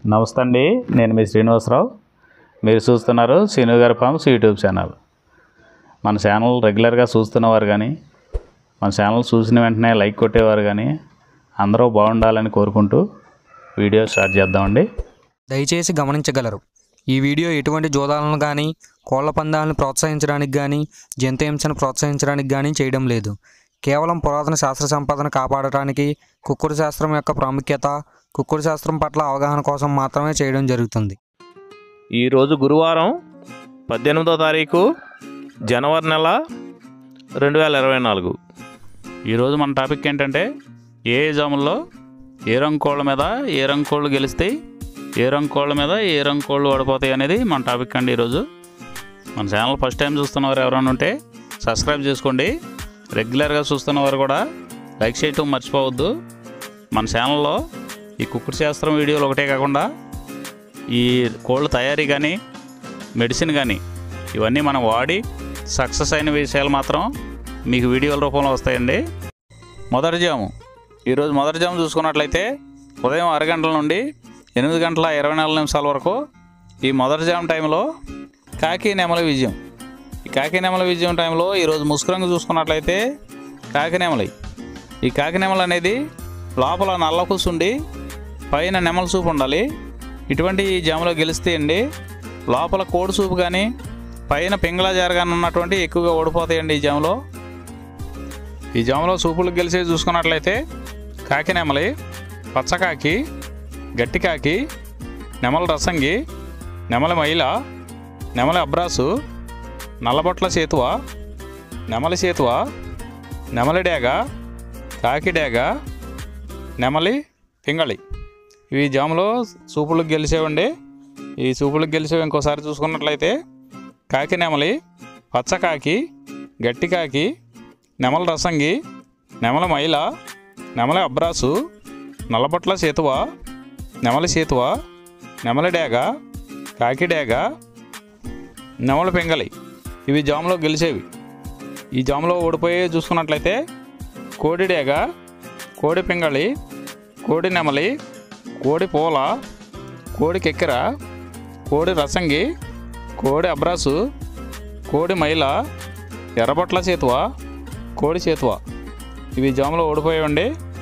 నమస్తే అండి నేను మీ శ్రీనివాసరావు మీరు చూస్తున్నారు శ్రీను గారి ఫార్మ్స్ యూట్యూబ్ ఛానల్ మన ఛానల్ రెగ్యులర్గా చూస్తున్నవారు కానీ మన ఛానల్ చూసిన వెంటనే లైక్ కొట్టేవారు కానీ అందరూ బాగుండాలని కోరుకుంటూ వీడియో స్టార్ట్ చేద్దామండి దయచేసి గమనించగలరు ఈ వీడియో ఎటువంటి జోదాలను కానీ కోళ్ల పందాలను ప్రోత్సహించడానికి కానీ జంతు హింసను ప్రోత్సహించడానికి కానీ చేయడం లేదు కేవలం పురాతన శాస్త్ర సంపదను కాపాడటానికి కుక్కుడు శాస్త్రం యొక్క ప్రాముఖ్యత కుక్కుడు శాస్త్రం పట్ల అవగాహన కోసం మాత్రమే చేయడం జరుగుతుంది ఈరోజు గురువారం పద్దెనిమిదో తారీఖు జనవరి నెల రెండు వేల ఇరవై నాలుగు ఈరోజు మన టాపిక్ ఏంటంటే ఏ జాముల్లో ఏ రంగు కోళ్ళ మీద ఏ రంగు కోళ్ళు గెలుస్తాయి ఏ రంగు కోళ్ళ మీద ఏ రంగు కోళ్ళు ఓడిపోతాయి అనేది మన టాపిక్ అండి ఈరోజు మన ఛానల్ ఫస్ట్ టైం చూస్తున్నవారు ఎవరైనా ఉంటే సబ్స్క్రైబ్ చేసుకోండి రెగ్యులర్గా చూస్తున్నవారు కూడా లైక్ చేయటం మర్చిపోవద్దు మన ఛానల్లో ఈ కుక్కుడు శాస్త్రం వీడియోలు ఒకటే కాకుండా ఈ కోళ్ళ తయారీ కానీ మెడిసిన్ కానీ ఇవన్నీ మనం వాడి సక్సెస్ అయిన విషయాలు మాత్రం మీకు వీడియోల రూపంలో వస్తాయండి మొదటి జాము ఈరోజు మొదటి జాము చూసుకున్నట్లయితే ఉదయం ఆరు గంటల నుండి ఎనిమిది గంటల ఇరవై నాలుగు నిమిషాల వరకు ఈ మొదటి జాము టైంలో కాకి నెమలి విజయం ఈ కాకి నెమలి విజయం టైంలో ఈరోజు ముసుకురంగు చూసుకున్నట్లయితే కాకి నెమలి ఈ కాకి నెమలి అనేది లోపల నల్ల కూసుండి పైన నెమల సూపు ఉండాలి ఇటువంటి ఈ జాములో గెలిస్తే అండి లోపల కోడి సూపు కానీ పైన పింగళ జారగానే ఉన్నటువంటి ఎక్కువగా ఓడిపోతాయండి ఈ జాములో ఈ జాములో సూపులు గెలిచి చూసుకున్నట్లయితే కాకి నెమలి పచ్చకాకి గట్టి కాకి నెమల రసంగి నెమలి మైల నెమలి అబ్రాసు నల్లబొట్ల సేతువ నెమలి సేతువ నెమలి డేగ కాకి డేగ నెమలి పింగళి ఇవి జాములో సూపులకు గెలిచేవండి ఈ సూపులకు గెలిచేవి ఇంకోసారి చూసుకున్నట్లయితే కాకి నెమలి పచ్చకాకి గట్టి కాకి నెమల రసంగి నెమల మైల నెమలి అబ్రాసు నల్లబొట్ల సేతువ నెమలి సేతువ నెమలి డేగ కాకి డేగ నెమలి పింగళి ఇవి జాములో గెలిచేవి ఈ జాములో ఓడిపోయి చూసుకున్నట్లయితే కోడి డేగ కోడి పింగళి కోడి నెమలి కోడి పూల కోడి కెక్కెర కోడి రసంగి కోడి అబ్రాసు కోడి మైల ఎర్రబొట్ల చేతువ కోడి చేతువ ఇవి జాములో ఓడిపోయావండి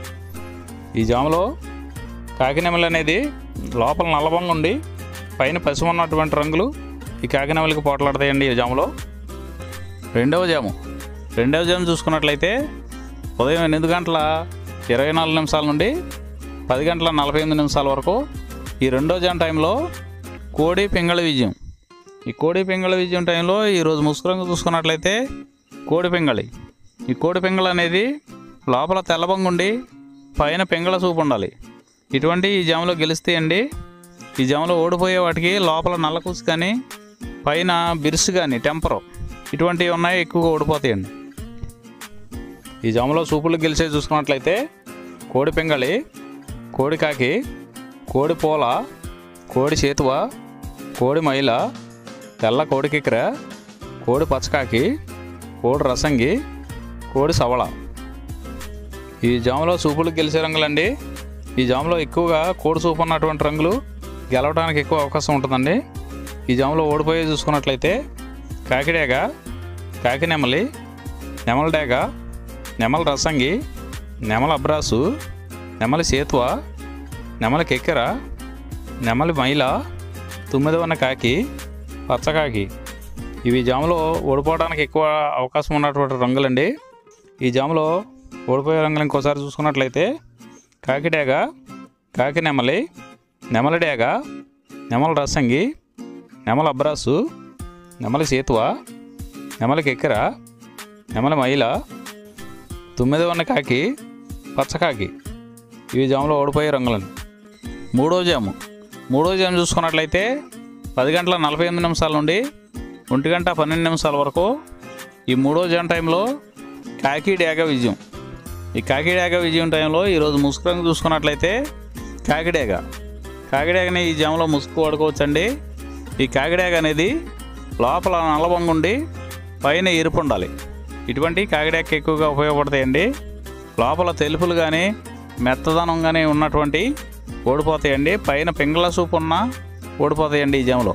ఈ జాములో కాకినెమలి అనేది లోపల నల్లబొంగ ఉండి పైన పసుపు ఉన్నటువంటి రంగులు ఈ కాకినెమలికి పోట్లాడతాయండి ఈ జాములో రెండవ జాము రెండవ జాము చూసుకున్నట్లయితే ఉదయం ఎనిమిది గంటల ఇరవై నాలుగు నిమిషాల నుండి పది గంటల నలభై ఎనిమిది నిమిషాల వరకు ఈ రెండో జామ్ టైంలో కోడి పింగళ విజయం ఈ కోడి పింగళ విజయం టైంలో ఈరోజు ముసుకురంగు చూసుకున్నట్లయితే కోడి పింగళి ఈ కోడి పింగళ అనేది లోపల తెల్లబంగుండి పైన పింగళ సూపు ఉండాలి ఇటువంటి ఈ జాములో గెలిస్తే అండి ఈ జాములో ఓడిపోయే వాటికి లోపల నల్లకూసు కానీ పైన బిరుసు కానీ టెంపరు ఇటువంటివి ఉన్నాయి ఎక్కువగా ఓడిపోతాయండి ఈ జాములో సూపులు గెలిచే చూసుకున్నట్లయితే కోడి పింగళి కోడి కాకి కోడి పూల కోడి చేతువ కోడి మైల తెల్ల కోడి కిక్కెర కోడి పచ్చకాకి కోడి రసంగి కోడి సవళ ఈ జాములో సూపులు గెలిచే రంగులండి ఈ జాములో ఎక్కువగా కోడి సూపు ఉన్నటువంటి రంగులు గెలవడానికి ఎక్కువ అవకాశం ఉంటుందండి ఈ జాములో ఓడిపోయి చూసుకున్నట్లయితే కాకిడేగ కాకి నెమలి నెమల డేగ నెమల రసంగి నెమల అబ్రాసు నెమలి సేతువ నెమలి కెక్కెర నెమలి మైల తుమ్మిదవన్న కాకి పచ్చకాకి ఇవి జాములో ఓడిపోవడానికి ఎక్కువ అవకాశం ఉన్నటువంటి రంగులండి ఈ జాములో ఓడిపోయే రంగులు ఇంకోసారి చూసుకున్నట్లయితే కాకిడేగ కాకి నెమలి నెమలి డేగ నెమల రసంగి నెమల అబ్రాసు నెమలి సేతువ నెమలి కెక్కెర నెమలి మైల తొమ్మిదవన్న కాకి పచ్చకాకి ఇవి జాములో ఓడిపోయే రంగులండి మూడో జాము మూడో జాము చూసుకున్నట్లయితే పది గంటల నలభై ఎనిమిది నిమిషాల నుండి ఒంటి గంట పన్నెండు నిమిషాల వరకు ఈ మూడో జామ్ టైంలో కాకి డేగ విజయం ఈ కాకి డేగ విజయం టైంలో ఈరోజు ముసుగు రంగు చూసుకున్నట్లయితే కాకిడేగ కాకిడేగని ఈ జాములో ముసుగు వాడుకోవచ్చండి ఈ కాకిడేగ అనేది లోపల నల్లబొంగు ఉండి పైన ఎరుపు ఉండాలి ఇటువంటి కాకిడేగ ఎక్కువగా ఉపయోగపడతాయండి లోపల తెలుపులు కానీ మెత్తదనం కానీ ఉన్నటువంటి ఓడిపోతాయండి పైన పింగళ సూపు ఉన్న ఓడిపోతాయండి ఈ జాములో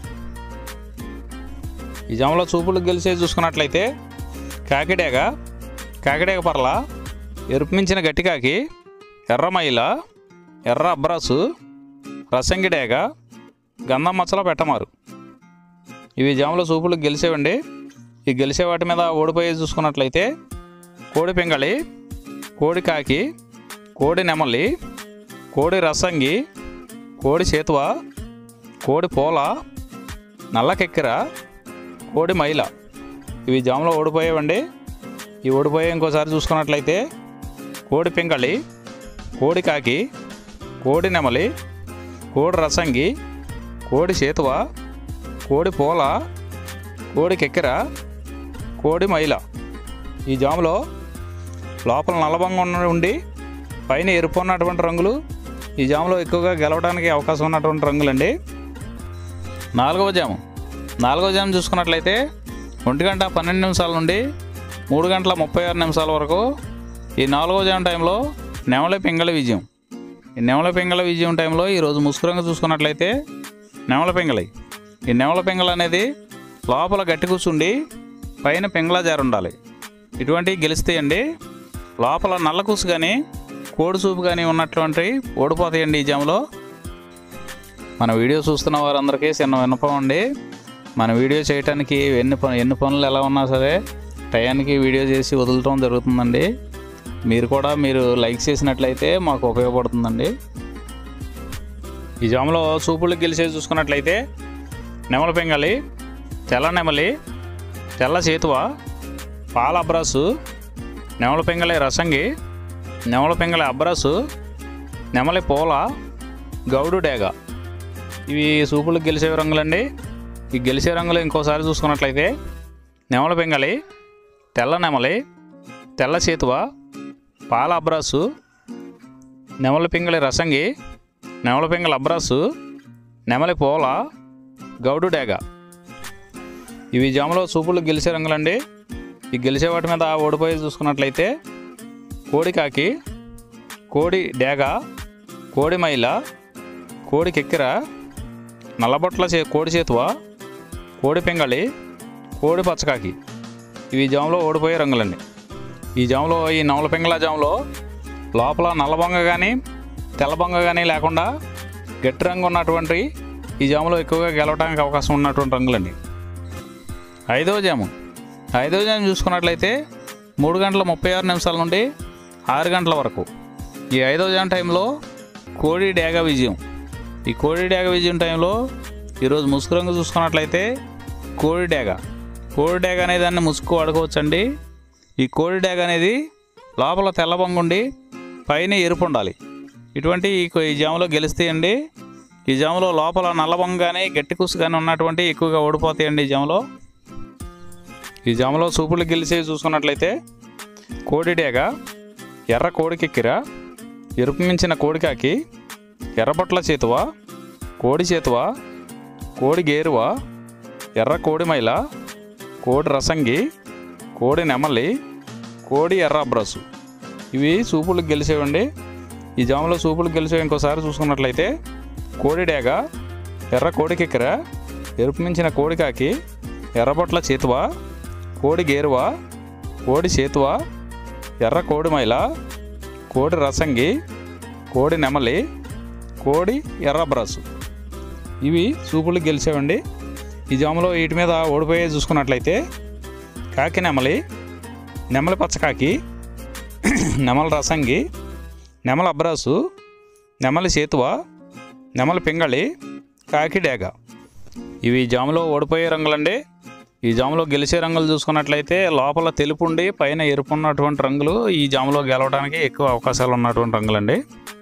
ఈ జాములో చూపులు గెలిచే చూసుకున్నట్లయితే కాకిడేగ కాకిడేగ పర్ల ఎరుపు మించిన గట్టికాకి ఎర్ర మైల ఎర్ర అబ్రాసు రసంగిడేగ గంధం మచ్చలో పెట్టమారు ఇవి జాముల సూపులు గెలిచేవండి ఈ గెలిచే వాటి మీద ఓడిపోయి చూసుకున్నట్లయితే కోడి పింగళి కోడి కాకి కోడి నెమలి కోడి రసంగి కోడి చేతువ కోడి పోల నల్లకెక్కెర కోడి మైల ఇవి జాములో ఓడిపోయేవండి ఈ ఓడిపోయే ఇంకోసారి చూసుకున్నట్లయితే కోడి పింగళి కోడి కాకి కోడి నెమలి కోడి రసంగి కోడి చేతువ కోడి పోల కోడి కెక్కెర కోడి మైల ఈ జాములో లోపల నల్లబంగా ఉన్న ఉండి పైన ఎరుపు ఉన్నటువంటి రంగులు ఈ జాములో ఎక్కువగా గెలవడానికి అవకాశం ఉన్నటువంటి రంగులండి నాలుగవ జాము నాలుగవ జాము చూసుకున్నట్లయితే ఒంటి గంట పన్నెండు నిమిషాల నుండి మూడు గంటల ముప్పై ఆరు నిమిషాల వరకు ఈ నాలుగవ జాము టైంలో నెమలి పింగళ విజయం ఈ నెమల పింగళ విజయం టైంలో ఈరోజు ముసుకురంగా చూసుకున్నట్లయితే నెమల పింగళి ఈ నెమల పింగళ అనేది లోపల గట్టి కూర్చుండి పైన పింగళ జారు ఉండాలి ఇటువంటివి గెలుస్తాయండి లోపల నల్ల కూసు కానీ కోడి సూపు కానీ ఉన్నటువంటి ఓడిపోతాయండి ఈ జాములో మన వీడియో చూస్తున్న వారందరికీ చిన్న విన్నపం అండి మన వీడియో చేయడానికి ఎన్ని పను ఎన్ని పనులు ఎలా ఉన్నా సరే టయానికి వీడియో చేసి వదలటం జరుగుతుందండి మీరు కూడా మీరు లైక్ చేసినట్లయితే మాకు ఉపయోగపడుతుందండి ఈ జాములో సూపులు గెలిచేది చూసుకున్నట్లయితే నెమల పెంగలి తెల్ల నెమలి తెల్ల చేతువ పాల అబ్రాసు నెమల పెంగలి రసంగి నెమల పెంగలి అబ్రాసు నెమలి పోల గౌడు డేగ ఇవి సూపులు గెలిచే రంగులండి ఈ గెలిచే రంగులు ఇంకోసారి చూసుకున్నట్లయితే నెమల పెంగలి తెల్ల నెమలి తెల్ల చేతువ పాల అబ్రాసు నెమల పింగళి రసంగి నెమల పింగళి అబ్రాసు నెమలి పోల గౌడు డేగ ఇవి జాములో సూపులు గెలిచే రంగులండి ఈ గెలిచే వాటి మీద ఓడిపోయి చూసుకున్నట్లయితే కోడి కాకి కోడి డేగ కోడి మైల కోడి కెక్కెర నల్లబొట్ల చే కోడి చేతువ కోడి పింగళి కోడి పచ్చకాకి ఇవి జాములో ఓడిపోయే రంగులండి ఈ జాములో ఈ నవల పింగళ జాములో లోపల నల్లబొంగ కానీ తెల్లబొంగ కానీ లేకుండా గట్టి రంగు ఉన్నటువంటి ఈ జాములో ఎక్కువగా గెలవడానికి అవకాశం ఉన్నటువంటి రంగులండి ఐదవ జాము ఐదవ జాము చూసుకున్నట్లయితే మూడు గంటల ముప్పై ఆరు నిమిషాల నుండి ఆరు గంటల వరకు ఈ ఐదవ జాము టైంలో కోడి డేగ విజయం ఈ కోడి డేగ విజయం టైంలో ఈరోజు ముసుగు రంగు చూసుకున్నట్లయితే కోడి డేగ కోడి డేగ అనే దాన్ని ముసుగు వాడుకోవచ్చండి ఈ కోడి డేగ అనేది లోపల తెల్లబొంగు ఉండి పైన ఎరుపు ఉండాలి ఇటువంటి ఈ కొ- ఈ జాములో గెలుస్తాయండి ఈ జాములో లోపల నల్లబొంగ కానీ గట్టి కుసు కానీ ఉన్నటువంటి ఎక్కువగా ఓడిపోతాయండి ఈ జాములో ఈ జాములో సూపులు గెలిచి చూసుకున్నట్లయితే కోడి డేగ ఎర్ర కోడికెక్కిర ఎరుపు మించిన కోడికాకి ఎర్రబొట్ల చేతువ కోడి చేతువ కోడి గేరువ ఎర్ర కోడి మైల కోడి రసంగి కోడి నెమలి కోడి ఎర్ర అబ్రసు ఇవి సూపులు గెలిచేవండి ఈ జాములో సూపులు గెలిచేవి ఇంకోసారి చూసుకున్నట్లయితే కోడి డేగ ఎర్ర కోడికెక్కెర ఎరుపు మించిన కోడికాకి ఎర్రబొట్ల చేతువ కోడి గేరువ కోడి చేతువ ఎర్ర కోడి మైల కోడి రసంగి కోడి నెమలి కోడి ఎర్ర బ్రసు ఇవి సూపులు గెలిచేవండి ఈ జాములో వీటి మీద ఓడిపోయే చూసుకున్నట్లయితే కాకి నెమలి నెమలి పచ్చకాకి నెమల రసంగి నెమల అబ్రాసు నెమలి సేతువ నెమలి పింగళి కాకి డేగ ఇవి జాములో ఓడిపోయే రంగులండి ఈ జాములో గెలిచే రంగులు చూసుకున్నట్లయితే లోపల తెలుపు ఉండి పైన ఎరుపు ఉన్నటువంటి రంగులు ఈ జాములో గెలవడానికి ఎక్కువ అవకాశాలు ఉన్నటువంటి రంగులండి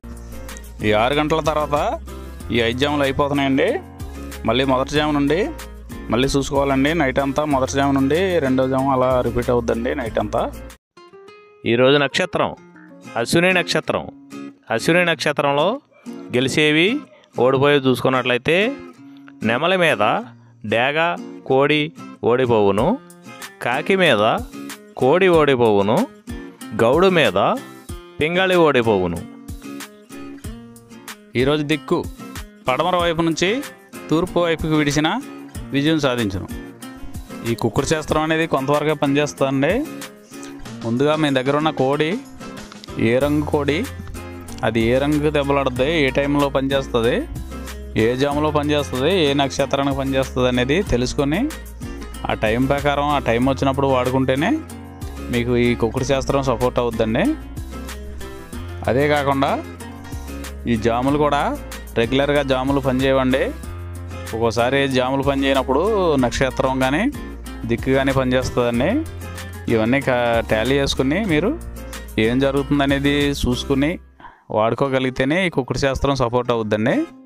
ఈ ఆరు గంటల తర్వాత ఈ ఐదు జాములు అయిపోతున్నాయండి మళ్ళీ మొదటి జాము నుండి మళ్ళీ చూసుకోవాలండి నైట్ అంతా మొదటి జాము నుండి రెండో జాము అలా రిపీట్ అవుద్దండి నైట్ అంతా ఈరోజు నక్షత్రం అశ్విని నక్షత్రం అశ్విని నక్షత్రంలో గెలిచేవి ఓడిపోయి చూసుకున్నట్లయితే నెమలి మీద డేగ కోడి ఓడిపోవును కాకి మీద కోడి ఓడిపోవును గౌడు మీద పింగళి ఓడిపోవును ఈరోజు దిక్కు పడమర వైపు నుంచి తూర్పు వైపుకి విడిచిన విజయం సాధించను ఈ కుక్కుడు శాస్త్రం అనేది కొంతవరకే పనిచేస్తుందండి ముందుగా మీ దగ్గర ఉన్న కోడి ఏ రంగు కోడి అది ఏ రంగు దెబ్బలాడుతుంది ఏ టైంలో పనిచేస్తుంది ఏ జాములో పనిచేస్తుంది ఏ నక్షత్రానికి పనిచేస్తుంది అనేది తెలుసుకొని ఆ టైం ప్రకారం ఆ టైం వచ్చినప్పుడు వాడుకుంటేనే మీకు ఈ కుక్కుడు శాస్త్రం సపోర్ట్ అవుద్దండి అదే కాకుండా ఈ జాములు కూడా రెగ్యులర్గా జాములు పనిచేయవండి ఒక్కోసారి జాములు పనిచేయనప్పుడు నక్షత్రం కానీ దిక్కు కానీ పనిచేస్తుందండి ఇవన్నీ టాలీ చేసుకుని మీరు ఏం జరుగుతుందనేది చూసుకుని వాడుకోగలిగితేనే ఈ కుక్కుడు శాస్త్రం సపోర్ట్ అవుద్దండి